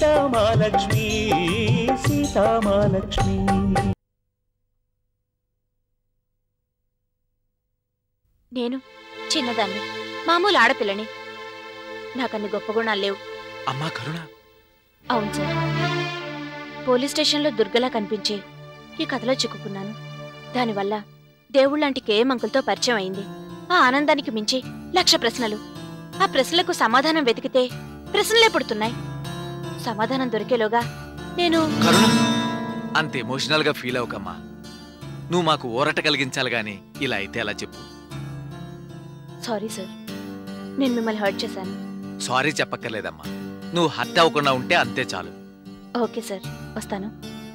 సీతామాలక్ష్మి సీతామాలక్ష్మి నేను చిన్నదాన్ని మామూలు ఆడపిల్లని నాకన్ని గొప్ప గుణాలు లేవు అమ్మా కరుణ అవును సార్ పోలీస్ స్టేషన్లో దుర్గలా కనిపించే ఈ కథలో చిక్కుకున్నాను దానివల్ల దేవుళ్ళంటి కేఎం అంకుల్తో పరిచయం అయింది ఆ ఆనందానికి మించి లక్ష ప్రశ్నలు ఆ ప్రశ్నలకు సమాధానం వెతికితే ప్రశ్నలే పుడుతున్నాయి సమాధానం దొరికేలోగా నేను కరుణ అంత ఎమోషనల్ గా ఫీల్ అవ్వకమ్మా నువ్వు మాకు ఊరట కలిగించాలి గాని ఇలా అయితే అలా చెప్పు సారీ సార్ నేను మిమ్మల్ని హర్ట్ చేశాను సారీ చెప్పక్కర్లేదమ్మా నువ్వు హర్ట్ అవ్వకుండా ఉంటే అంతే చాలు ఓకే సార్ వస్తాను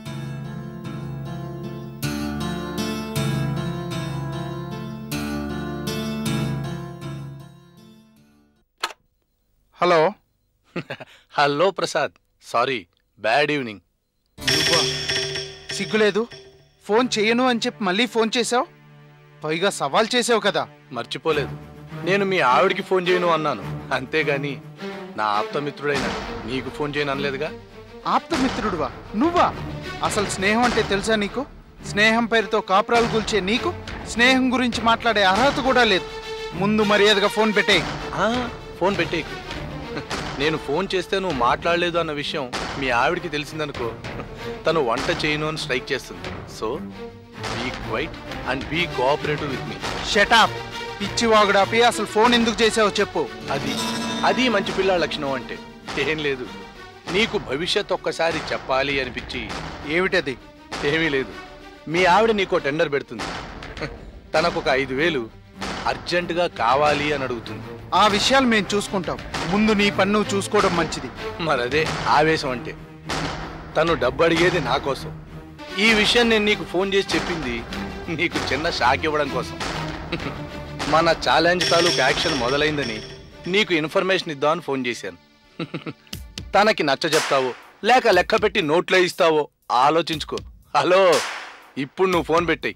hello hello Prasad sorry bad evening నువ్వా? సిగ్గులేదు ఫోన్ చెయ్యను అని చెప్పి మళ్ళీ ఫోన్ చేసావు పైగా సవాల్ చేసావు కదా మర్చిపోలేదు నేను మీ ఆవిడికి ఫోన్ చేయను అన్నాను అంతేగాని నా ఆప్తమిత్రుడైన నీకు ఫోన్ చేయను అనలేదుగా ఆప్తమిత్రుడువా నువ్వా అసలు స్నేహం అంటే తెలుసా నీకు స్నేహం పేరుతో కాపురాలు కూల్చే నీకు స్నేహం గురించి మాట్లాడే అర్హత కూడా లేదు ముందు మర్యాదగా ఫోన్ పెట్టేయి ఆ, ఫోన్ పెట్టేకు నేను ఫోన్ చేస్తే నువ్వు మాట్లాడలేదు అన్న విషయం మీ ఆవిడికి తెలిసిందనుకో తను వంట చేయను అని స్ట్రైక్ చేస్తుంది so be quiet and be cooperative with me shut up పిచ్చి వాగుడాపి అసలు ఫోన్ ఎందుకు చేసావో చెప్పు అది అది మంచి పిల్లాడి లక్షణం అంటే ఏం లేదు నీకు భవిష్యత్ ఒక్కసారి చెప్పాలి అనిపించి ఏమిటది ఏమీ లేదు మీ ఆవిడ నీకో టెండర్ పెడుతుంది తనకు ఒక ఐదు వేలు అర్జెంటుగా కావాలి అని అడుగుతుంది ఆ విషయాలు మేము చూసుకుంటాం ముందు నీ పన్ను నువ్వు చూసుకోవడం మంచిది మరదే ఆవేశం అంటే తను డబ్బు అడిగేది నా కోసం ఈ విషయం నేను నీకు ఫోన్ చేసి చెప్పింది నీకు చిన్న షాక్ ఇవ్వడం కోసం మన ఛాలెంజ్ తాలూకు యాక్షన్ మొదలైందని నీకు ఇన్ఫర్మేషన్ ఇద్దామని ఫోన్ చేశాను తనకి నచ్చ చెప్తావో లేక లెక్క పెట్టి నోట్లో ఇస్తావో ఆలోచించుకో హలో ఇప్పుడు నువ్వు ఫోన్ పెట్టాయి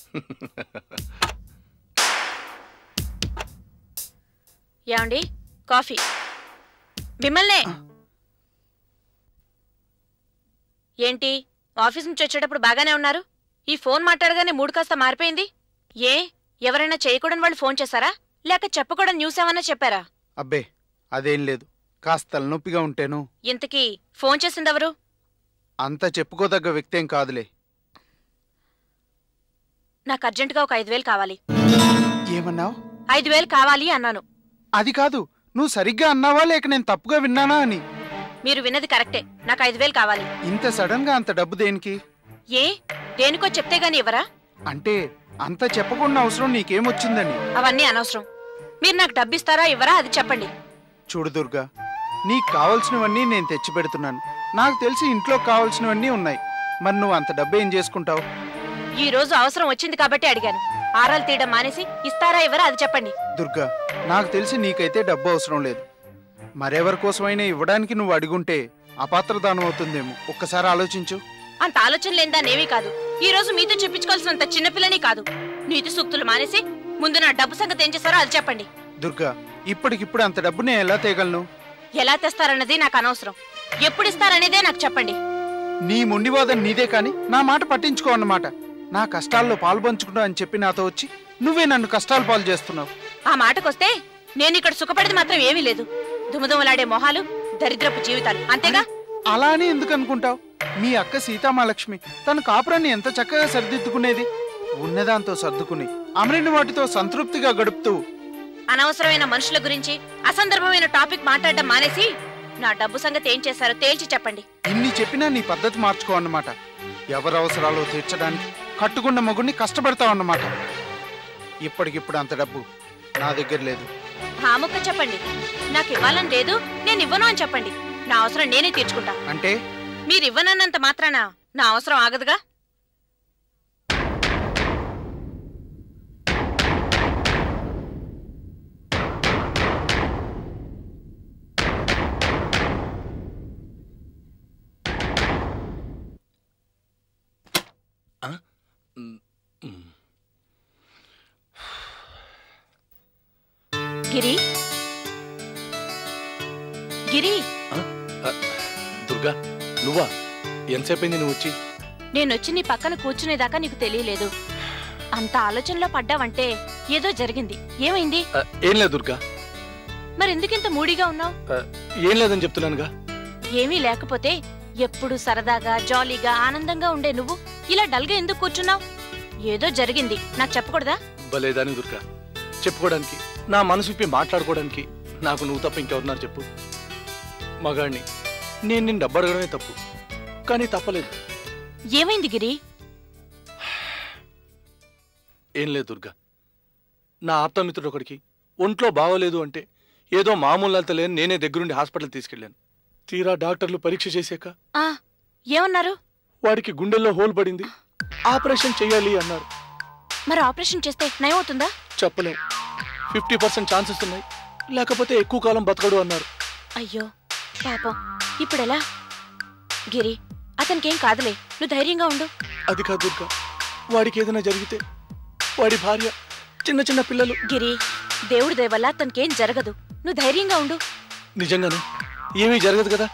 ఏమండి కాఫీ మిమ్మల్నే ఏంటి ఆఫీస్ నుంచి వచ్చేటప్పుడు బాగానే ఉన్నారు ఈ ఫోన్ మాట్లాడగానే మూడు కాస్త మారిపోయింది ఏ ఎవరైనా చేయకూడని వాళ్ళు ఫోన్ చేశారా లేక చెప్పకూడని న్యూస్ ఏమన్నా చెప్పారా అబ్బే అదేం లేదు కాస్త తలనొప్పిగా ఉంటేను ఇంతకీ ఫోన్ చేసిందెవరు అంత చెప్పుకోదగ్గ వ్యక్తి ఏం కాదులే నాకు అర్జెంటుగా ఒక ఐదు వేలు కావాలి ఏమన్నావు ఐదు వేలు కావాలి అన్నాను అది కాదు నువ్వు సరిగ్గా అన్నావా లేక నేను తప్పుగా విన్నానా అని మీరు విన్నది కరెక్టే నాకు ఐదు వేలు కావాలి ఇంత సడన్ గా అంత డబ్బు దేనికి ఏ దేనికో చెప్తే గాని ఇవ్వరా అంటే అంత చెప్పకుండా అవసరం నీకేమొచ్చిందని అవన్నీ అనవసరం మీరు నాకు డబ్బిస్తారా ఇవ్వరా అది చెప్పండి చూడు దుర్గా నీకు కావాల్సినవన్నీ నేను తెచ్చి పెడుతున్నాను నాకు తెలిసి ఇంట్లో కావాల్సినవన్నీ ఉన్నాయి మరి నువ్వు అంత డబ్బు ఏం చేసుకుంటావు ఈ రోజు అవసరం వచ్చింది కాబట్టి అడిగాను ఆరాలు తీయడం మానేసి ఇస్తారా ఇవ్వరా అది చెప్పండి దుర్గా నాకు తెలిసి నీకైతే డబ్బు అవసరం లేదు మరెవరి కోసమైనా ఇవ్వడానికి నువ్వు అడుగుంటే అపాత్రదానం అవుతుందేమో ఒక్కసారి ఆలోచించు అంత ఆలోచన లేదానేమీ కాదు ఈ రోజు మీతో చెప్పించుకోవాల్సినంత చిన్నపిల్లని కాదు నీతి సూక్తులు మానేసి ముందు నా డబ్బు సంగతి ఏం చేస్తారో అది చెప్పండి దుర్గా ఇప్పటికిప్పుడు అంత డబ్బు నేను ఎలా తేగలను ఎలా తెస్తారన్నది నాకు అనవసరం ఎప్పుడు ఇస్తారనేదే నాకు చెప్పండి నీ మొండివాదం నీదే కాని నా మాట పట్టించుకో అన్నమాట నా కష్టాల్లో పాలు పంచుకుంటా అని చెప్పి నాతో వచ్చి నువ్వే నన్ను కష్టాలు పాలు చేస్తున్నావు ఆ మాటకొస్తే నేను ఇక్కడ సుఖపడేది మాత్రం ఏమీ లేదు దుమదుమలాడే మొహాలు దరిద్రపు జీవితాలు అంతేగా అలా అని ఎందుకు అనుకుంటావు మీ అక్క సీతామహాలక్ష్మి తన కాపురాన్ని ఎంత చక్కగా సర్దిద్దుకునేది ఉన్నదాంతో సర్దుకుని అమరిన వాటితో సంతృప్తిగా గడుపుతూ అనవసరమైన మనుషుల గురించి అసందర్భమైన టాపిక్ మాట్లాడడం మానేసి నా డబ్బు సంగతి ఏం చేశారో తేల్చి చెప్పండి ఇన్ని చెప్పినా నీ పద్ధతి మార్చుకో అన్నమాట ఎవరి అవసరాలు తీర్చడానికి కట్టుకున్న మొగుడిని కష్టపెడతావు అన్నమాట ఇప్పటికిప్పుడు అంత డబ్బు నా దగ్గర లేదు ఆ ముక్క చెప్పండి నాకు ఇవ్వాలని లేదు నేను ఇవ్వను అని చెప్పండి నా అవసరం నేనే తీర్చుకుంటా అంటే మీరు ఇవ్వనన్నంత మాత్రాన నా అవసరం ఆగదుగా గిరి గిరి దుర్గా నువ్వా ఎంతసేపు అయింది నువ్వు వచ్చి నేనొచ్చి నీ పక్కన కూర్చునేదాకా నీకు తెలియలేదు అంత ఆలోచనలో పడ్డావంటే ఏదో జరిగింది ఏమైంది ఆ, ఏం లేదు దుర్గా మరెందుకింత మూడీగా ఉన్నావు ఆ, ఏం లేదని చెప్తున్నానుగా ఏమీ లేకపోతే ఎప్పుడు సరదాగా జాలీగా ఆనందంగా ఉండే నువ్వు ఇలా డల్గా ఎందుకు కూర్చున్నావు ఏదో జరిగింది నాకు చెప్పకూడదా భలేదాని దుర్గా చెప్పుకోవడానికి నా మనసు విప్పి మాట్లాడుకోవడానికి నాకు నువ్వు తప్ప ఇంకెవరున్నారు చెప్పు మగాడిని నేను నిన్ను డబ్బు అడగడమే తప్పు కానీ తప్పలేదు ఏమైంది గిరి ఏం లేదు దుర్గా నా ఆప్తమిత్రుడు ఒకడికి ఒంట్లో బాగోలేదు అంటే ఏదో మామూలు లేని నేనే దగ్గరుండి హాస్పిటల్ తీసుకెళ్ళాను తీరా డాక్టర్లు పరీక్ష చేశాక ఆ ఏమన్నారు వాడికి గుండెల్లో హోల్ పడింది ఆపరేషన్ చేయాలి అన్నారు మరి ఆపరేషన్ చేస్తే నయమవుతుందా చెప్పలేం ఫిఫ్టీ పర్సెంట్ ఛాన్సెస్ ఉన్నాయి లేకపోతే ఎక్కువ కాలం బతకడు అన్నారు అయ్యో పాపం ఇప్పుడెలా గిరి అతనికేం కాదులే నువ్వు ధైర్యంగా ఉండు అది కాదు దుర్గా వాడికి ఏదైనా జరిగితే వాడి భార్య చిన్న చిన్న పిల్లలు గిరి దేవుడి దయ వల్ల అతనికేం జరగదు నువ్వు ధైర్యంగా ఉండు నిజంగానే ఏమీ జరగదు కదా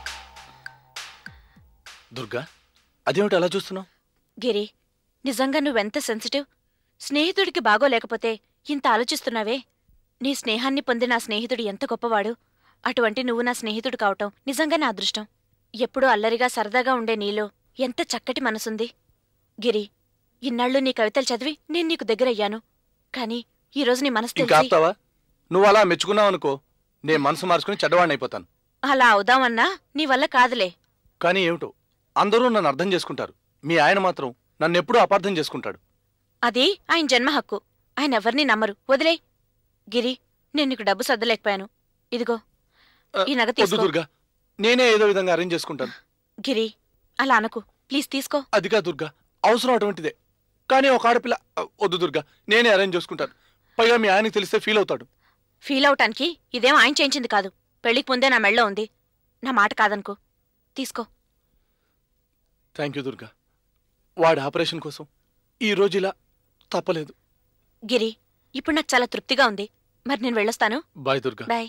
దుర్గా అదేమిటి అలా చూస్తున్నావు గిరి నిజంగా నువ్వెంత సెన్సిటివ్ స్నేహితుడికి బాగోలేకపోతే ఇంత ఆలోచిస్తున్నావే నీ స్నేహాన్ని పొందిన ఆ స్నేహితుడు ఎంత గొప్పవాడు అటువంటి నువ్వు నా స్నేహితుడు కావటం నిజంగా నా అదృష్టం ఎప్పుడూ అల్లరిగా సరదాగా ఉండే నీలో ఎంత చక్కటి మనసుంది గిరి ఇన్నాళ్ళు నీ కవితలు చదివి నేను నీకు దగ్గరయ్యాను కానీ ఈరోజు నీ మనసు ఇంకా తెలిసి ఆపుతావా నువ్వు అలా మెచ్చుకున్నావు అనుకో నేను మనసు మార్చుకుని చెడ్డవాడిని అయిపోతాను అలా అవుదామన్నా నీ వల్ల కాదులే కానీ ఏమిటో అందరూ నన్ను అర్థం చేసుకుంటారు మీ ఆయన మాత్రం నన్ను ఎప్పుడూ అపార్థం చేసుకుంటాడు అది ఆయన జన్మ హక్కు ఆయన ఎవరిని నమ్మరు వదిలే గిరి నేను నీకు డబ్బు సర్దలేకపోయాను ఇదిగో ఆ, ఈ నగ వద్దు తీసుకో దుర్గా నేనే ఏదో విధంగా అరేంజ్ చేసుకుంటాను గిరి అలా అనకు ప్లీజ్ తీసుకో అదిగా దుర్గా అవసరం అటువంటిదే కానీ ఒక ఆడపిల్ల ఆ, వద్దు దుర్గా నేనే అరేంజ్ చేసుకుంటాను పైగా మీ ఆయనకి తెలిస్తే ఫీల్ అవుతాడు ఫీల్ అవటానికి ఇదేం ఆయన చేయించింది కాదు పెళ్లికి ముందే నా మెళ్ళో ఉంది నా మాట కాదనుకో తీసుకో థ్యాంక్ యూ దుర్గా వాడి ఆపరేషన్ కోసం ఈ రోజు ఇలా తప్పలేదు గిరి ఇప్పుడు నాకు చాలా తృప్తిగా ఉంది మరి నేను వెళ్ళొస్తాను బాయ్ దుర్గా బాయ్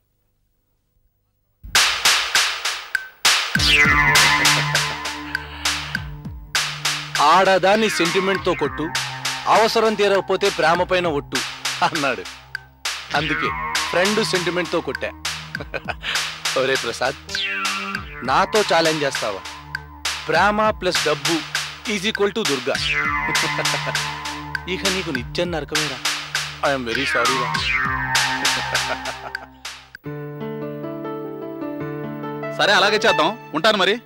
ఆడదాన్ని సెంటిమెంట్తో కొట్టు అవసరం తీరకపోతే ప్రేమ పైన ఒట్టు అన్నాడు అందుకే ఫ్రెండ్ సెంటిమెంట్తో కొట్టా ఒరే ప్రసాద్ నాతో ఛాలెంజ్ చేస్తావా ప్రేమ ప్లస్ డబ్బు ఈజ్ ఈక్వల్ టు దుర్గా ఇక నీకు నిత్యం నరకమేరా ఐఎమ్ వెరీ సారీ రా సరే అలాగే చేద్దాం ఉంటాను మరి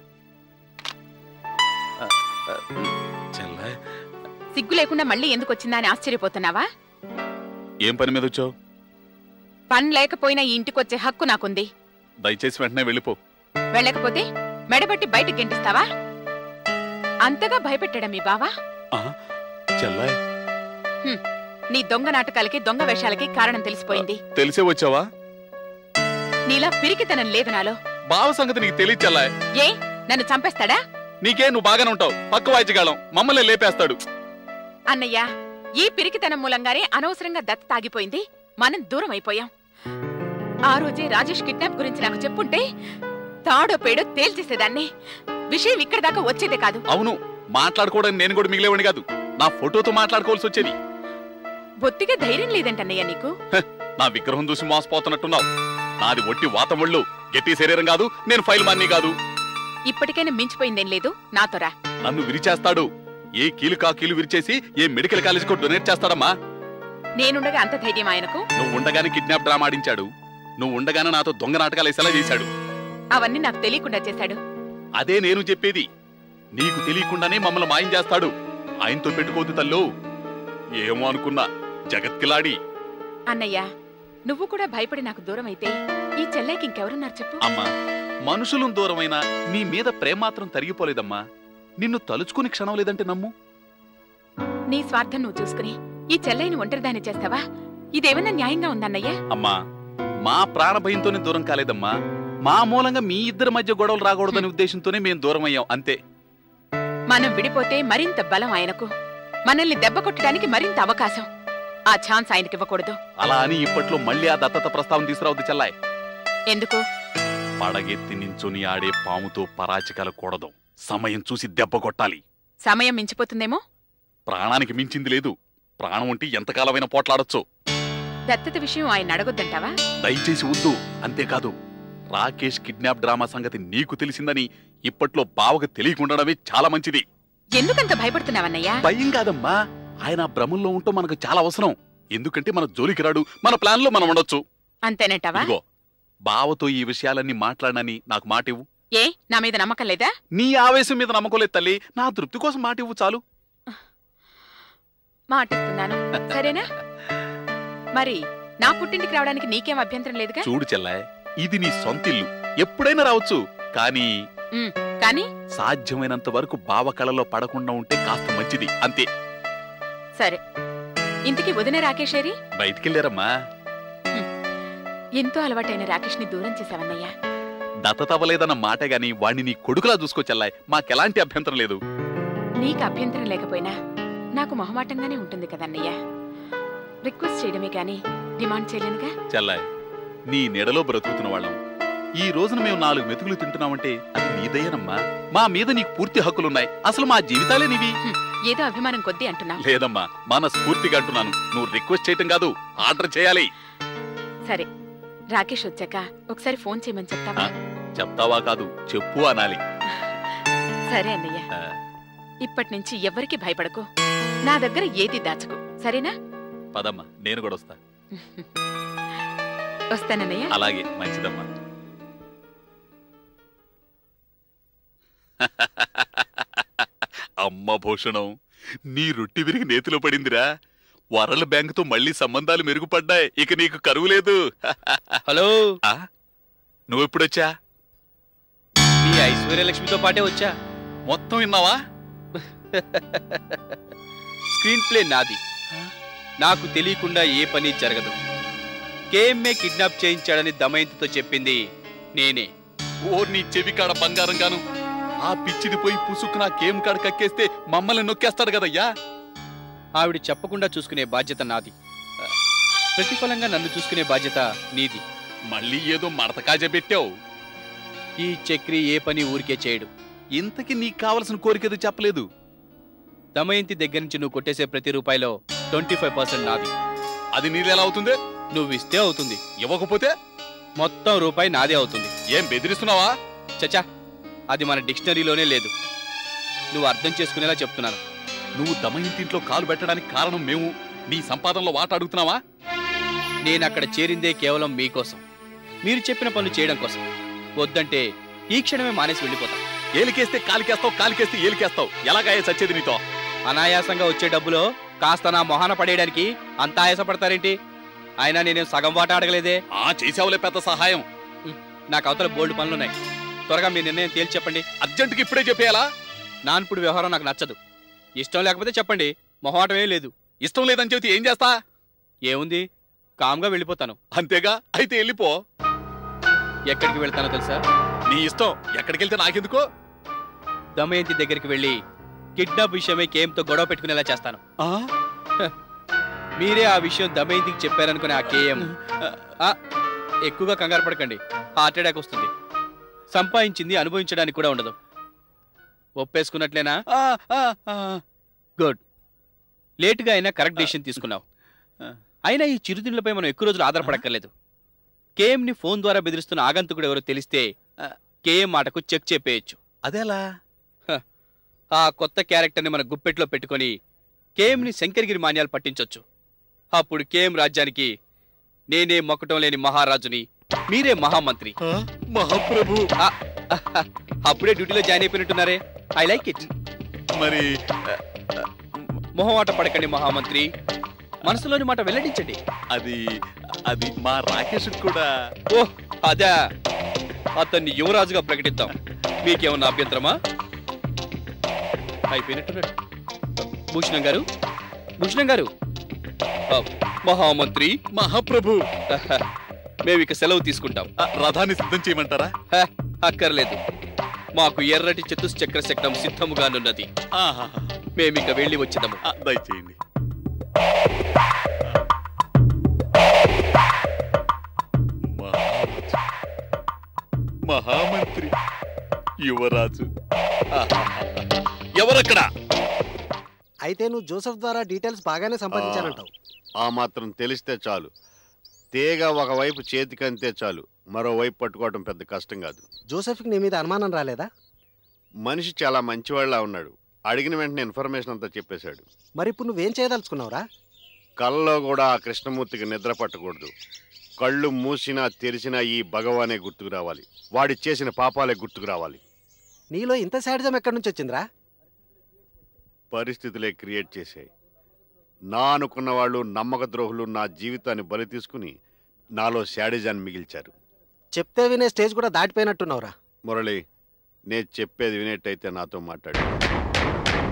చెల్లె సిగ్గు లేకుండా మళ్ళీ ఎందుకు వచ్చిందా అని ఆశ్చర్యపోతున్నావా ఏం పని మీద వచ్చావు పని లేకపోయినా ఈ ఇంటికొచ్చే హక్కు నాకుంది దయచేసి వెంటనే వెళ్ళిపో వెళ్ళకపోతే మెడబట్టి బయటకు గెంటిస్తావా అంతగా భయపెట్టాడా మీ బావా చెల్లె నీ దొంగ నాటకాలకి దొంగ వేషాలకి కారణం తెలిసిపోయింది తెలిసే వచ్చావా నీలా పిరికితనం లేదు నాలో బావ సంగతి నీకు తెలియదు చెల్లె ఏ నన్ను చంపేస్తాడా నీకే నువ్వు బాగానే ఉంటావు పక్క వాయిద్యగాళం మమ్మల్ని లేపేస్తాడు అన్నయ్య ఈ పిరికితనం మూలంగానే అనవసరంగా దత్త తాగిపోయింది మనం దూరం అయిపోయాం ఆ రోజే రాజేష్ కిడ్నాప్ గురించి నాకు చెప్పుంటే తాడో పేడో తేల్చేసేదాన్ని విషయం ఇక్కడి దాకా వచ్చేదే కాదు అవును మాట్లాడుకోవడానికి నేను కూడా మిగిలేవాడిని కాదు నా ఫోటోతో మాట్లాడుకోవాల్సి వచ్చేది బొత్తిగా ధైర్యం లేదంటన్నయ్య నీకు నా విగ్రహం చూసి మోసపోతున్నట్టున్నావు నాది ఒట్టి వాతముళ్ళు గట్టి శరీరం కాదు నేను ఫైల్ మన్నీ కాదు ఇప్పటికైనా మించిపోయిందేం లేదు నాతోరా నన్ను విరిచేస్తాడు ఏ కీలు కా కీలు విరిచేసి ఏ మెడికల్ కాలేజ్ కు డొనేట్ చేస్తాడమ్మా నేనుండగా అంత ధైర్యం ఆయనకు నువ్వు ఉండగానే కిడ్నాప్ డ్రామా ఆడించాడు నువ్వు ఉండగానే నాతో దొంగ నాటకాలు వేసేలా చేశాడు అవన్నీ నాకు తెలియకుండా చేశాడు అదే నేను చెప్పేది నీకు తెలియకుండానే మమ్మల్ని మాయం చేస్తాడు ఆయనతో పెట్టుకోదు తల్లు ఏమో అనుకున్నా జగత్కిలాడి అన్నయ్య నువ్వు కూడా భయపడి నాకు దూరం అయితే ఈ చెల్లైకి ఇంకెవరున్నారు చెప్పు అమ్మా మనుషులు దూరమైనా నీ మీద ప్రేమ మాత్రం తరిగిపోలేదమ్మా నిన్ను తలుచుకుని క్షణం లేదంటే నమ్ము నీ స్వార్థం నువ్వు చూసుకుని ఈ చెల్లైని ఒంటరిదాన్ని చేస్తావా ఇదేమన్నా న్యాయంగా ఉందన్నయ్య అమ్మా మా ప్రాణ భయంతోనే దూరం కాలేదమ్మా మా మూలంగా మీ ఇద్దరి మధ్య గొడవలు రాకూడదనే ఉద్దేశంతోనే మేము దూరం అయ్యాం అంతే మనం విడిపోతే మరింత బలం ఆయనకు మనల్ని దెబ్బ కొట్టడానికి మరింత అవకాశం ఆ ఛాన్స్ ఆయనకివ్వకూడదు అలా అని ఇప్పట్లో మళ్ళీ ఆ దత్తత ప్రస్తావన తీసుకురావద్దు చెల్లాయ్ ఎందుకు పడగెత్తి నించుని ఆడే పాముతో పరాచికలు కూడదు సమయం చూసి దెబ్బ కొట్టాలి సమయం మించిపోతుందేమో ప్రాణానికి మించింది లేదు ప్రాణం ఉంటే ఎంతకాలమైనా పోట్లాడొచ్చు దత్తత విషయం ఆయన అడగొద్దంటావా దయచేసి వద్దు అంతేకాదు రాకేష్ కిడ్నాప్ డ్రామా సంగతి నీకు తెలిసిందని ఇప్పట్లో బావకు తెలియకుండడమే చాలా మంచిది ఎందుకంత భయపడుతున్నావన్నయ్యా భయం కాదమ్మా ఆయన ఆ భ్రమంలో ఉంటూ మనకు చాలా అవసరం ఎందుకంటే మన జోలికి రాడు మన ప్లాన్ లో మనం ఉండొచ్చు అంతేనంటావా ఇదిగో బావతో ఈ విషయాలన్నీ మాట్లాడనని నాకు మాట ఇవ్వు ఏ నా మీద నమ్మకం లేదా నీ ఆవేశం మీద నమ్మకోలేదు తల్లి నా తృప్తి కోసం మాట ఇవ్వు చాలు మాటిస్తున్నాను సరేనా మరి నా పుట్టింటికి రావడానికి నీకేం అభ్యంతరం లేదుగా చూడు చెల్లాయ్ ఇది నీ సొంతిల్లు ఎప్పుడైనా రావచ్చు కానీ కానీ సాధ్యమైనంత వరకు బావ కళలో పడకుండా ఉంటే కాస్త మంచిది అంతే సరే ఇంతకీ వదిన రాకేషేరి బయటికెళ్ళారమ్మా ఎంతో అలవాటైన రాకేష్ ని దూరం చేశావన్నయ్యా దత్తతవ్వలేదన్న మాట గాని వాణ్ణి నీ కొడుకులా చూసుకో చెల్లాయ్ మాకెలాంటి అభ్యంతరం లేదు నీకు అభ్యంతరం లేకపోయినా నాకు మొహమాటంగానే ఉంటుంది కదన్నయ్యా రిక్వెస్ట్ చేయడమే గాని డిమాండ్ చేయలేనుగా చెల్లాయ్ నీ నెడలో బ్రతుకుతున్న వాళ్ళం ఈ రోజున మేము నాలుగు మెతుకులు తింటున్నామంటే అది నీదయ్యనమ్మా మా మీద నీకు పూర్తి హక్కులున్నాయి అసలు మా జీవితాలే నీవి ఏదో అభిమానం కొద్దీ అంటున్నావు లేదమ్మా మన స్ఫూర్తిగా అంటున్నాను నువ్వు రిక్వెస్ట్ చేయటం కాదు ఆర్డర్ చేయాలి సరే రాకేష్ వచ్చాక ఒకసారి ఫోన్ చేయమని చెప్తావా చెప్తావా కాదు చెప్పు అనాలి సరే అన్నయ్య ఆ, ఇప్పటి నుంచి ఎవ్వరికి భయపడకు నా దగ్గర ఏది దాచకు సరేనా పదమ్మా నేను కూడా వస్తా వస్తానన్నయ్య అలాగే మంచిదమ్మా అమ్మ భూషణం నీ రొట్టి విరిగి నేతిలో పడిందిరా వరల్డ్ బ్యాంక్ తో మళ్ళీ సంబంధాలు మెరుగుపడ్డాయి ఇక నీకు కరువు లేదు హలో ఆ? నువ్వెప్పుడొచ్చా మీ ఐశ్వర్యలక్ష్మితో పాటే వచ్చా మొత్తం విన్నావా స్క్రీన్ ప్లే నాది నాకు తెలియకుండా ఏ పని జరగదు కేఎంఏ కిడ్నాప్ చేయించాడని దమయంతితో చెప్పింది నేనే ఓ నీ చెవి కాడ బంగారం గాను ఆ పిచ్చిది పోయి పుసుకు నా కేమ్ కాడ కక్కేస్తే మమ్మల్ని నొక్కేస్తాడు కదయ్యా ఆవిడ చెప్పకుండా చూసుకునే బాధ్యత నాది ప్రతిఫలంగా నన్ను చూసుకునే బాధ్యత నీది మళ్ళీ ఏదో మడత కాజా పెట్టావు ఈ చక్రి ఏ పని ఊరికే చేయడు ఇంతకి నీకు కావలసిన కోరికది చెప్పలేదు దమయంతి దగ్గర నుంచి నువ్వు కొట్టేసే ప్రతి రూపాయిలో ట్వంటీ ఫైవ్ పర్సెంట్ నాది అది నీదెలా అవుతుంది నువ్వు ఇస్తే అవుతుంది ఇవ్వకపోతే మొత్తం రూపాయి నాదే అవుతుంది ఏం బెదిరిస్తున్నావా చచా అది మన డిక్షనరీలోనే లేదు నువ్వు అర్థం చేసుకునేలా చెప్తున్నాను నువ్వు దమయంతింట్లో కాలు పెట్టడానికి కారణం మేము నీ సంపాదనలో వాట అడుగుతున్నావా నేను అక్కడ చేరిందే కేవలం మీకోసం మీరు చెప్పిన పనులు చేయడం కోసం వద్దంటే ఈ క్షణమే మానేసి వెళ్ళిపోతా ఏలికేస్తే కాలికేస్తావు కాలికేస్తే ఏలికేస్తావు ఎలాగాయే సచ్చేది నీతో అనాయాసంగా వచ్చే డబ్బులో కాస్త నా మొహాన పడేయడానికి అంత ఆయాసపడతారేంటి అయినా నేనేం సగం వాట అడగలేదే ఆ చేసావులే పెద్ద సహాయం నాకు అవతల బోల్డ్ పనులున్నాయి త్వరగా మీ నిర్ణయం తేల్చి చెప్పండి అర్జెంటుకి ఇప్పుడే చెప్పేయాలా నాన్పుడు వ్యవహారం నాకు నచ్చదు ఇష్టం లేకపోతే చెప్పండి మొహమాటం ఏం లేదు ఇష్టం లేదని చెబితే ఏం చేస్తా ఏముంది కామ్గా వెళ్ళిపోతాను అంతేగా అయితే వెళ్ళిపో ఎక్కడికి వెళ్తానో తెలుసా నీ ఇష్టం ఎక్కడికి వెళ్తే నాకెందుకో దమయంతి దగ్గరికి వెళ్ళి కిడ్నాప్ విషయమై కేఎంతో గొడవ పెట్టుకునేలా చేస్తాను ఆ? మీరే ఆ విషయం దమయంతికి చెప్పారనుకునే ఆ కేఎం ఆ, ఎక్కువగా కంగారు పడకండి హార్ట్ అటాక్ వస్తుంది సంపాదించింది అనుభవించడానికి కూడా ఉండదు ఒప్పేసుకున్నట్లేనా ఆ, ఆ, ఆ. లేటుగా అయినా కరెక్ట్ డెసిషన్ తీసుకున్నావు అయినా ఈ చిరుతిండ్లపై మనం ఎక్కువ రోజులు ఆధారపడక్కర్లేదు కేఎంని ఫోన్ ద్వారా బెదిరిస్తున్న ఆగంతుకుడు ఎవరో తెలిస్తే కేఎం మాటకు చెక్ చెప్పేయచ్చు అదేలా ఆ కొత్త క్యారెక్టర్ని మన గుప్పెట్లో పెట్టుకొని కేఎంని శంకరగిరి మాన్యాలు పట్టించొచ్చు అప్పుడు కేఎం రాజ్యానికి నేనే మొక్కటం లేని మహారాజుని మీరే మహామంత్రి మహాప్రభు ఆ, అప్పుడే డ్యూటీలో జాయిన్ అయిపోయినట్టున్నారే ఐ లైక్ ఇట్ మరి మొహమాట పడకండి మహామంత్రి మనసులోని మాట వెల్లడించండి అది అది మా రాకేష్ కూడా ఓహ్ అదా అతన్ని యువరాజుగా ప్రకటిద్దాం మీకేమన్నా అభ్యంతరమా అయిపోయినట్టున్నాడు భూషణం గారు భూషణం గారు ఆ, మహామంత్రి మహాప్రభు మేము ఇక సెలవు తీసుకుంటాం ఆ, రథాన్ని సిద్ధం చేయమంటారా హ, అక్కర్లేదు మాకు ఎర్రటి చతుశ్చక్ర శకటం సిద్ధముగానున్నది ఆహా మేమిక వెళ్ళి వచ్చేదము ఆ, దయచేయండి మహారాజు మహామంత్రి యువరాజు ఎవరక్కడ అయితే నువ్వు జోసెఫ్ ద్వారా డీటెయిల్స్ బాగానే సంపాదించానంటావు ఆ మాత్రం తెలిస్తే చాలు తీగ ఒకవైపు చేతికంతే చాలు మరోవైపు పట్టుకోవడం పెద్ద కష్టం కాదు జోసెఫ్కి నీ మీద అనుమానం రాలేదా మనిషి చాలా మంచివాళ్ళ ఉన్నాడు అడిగిన వెంటనే ఇన్ఫర్మేషన్ అంతా చెప్పేశాడు మరి ఇప్పుడు నువ్వేం చేయదలుచుకున్నావురా కళ్ళలో కూడా ఆ కృష్ణమూర్తికి నిద్ర పట్టకూడదు కళ్ళు మూసినా తెరిచినా ఈ భగవానే గుర్తుకు రావాలి వాడి చేసిన పాపాలే గుర్తుకు రావాలి నీలో ఇంత శాడిజం ఎక్కడి నుంచి వచ్చిందిరా పరిస్థితులే క్రియేట్ చేశాయి నా అనుకున్న వాళ్ళు నమ్మక ద్రోహులు నా జీవితాన్ని బలి తీసుకుని నాలో శాడిజాన్ని మిగిల్చారు చెప్తే వినే స్టేజ్ కూడా దాటిపోయినట్టున్నావురా మురళి నేను చెప్పేది వినేట్టయితే నాతో మాట్లాడు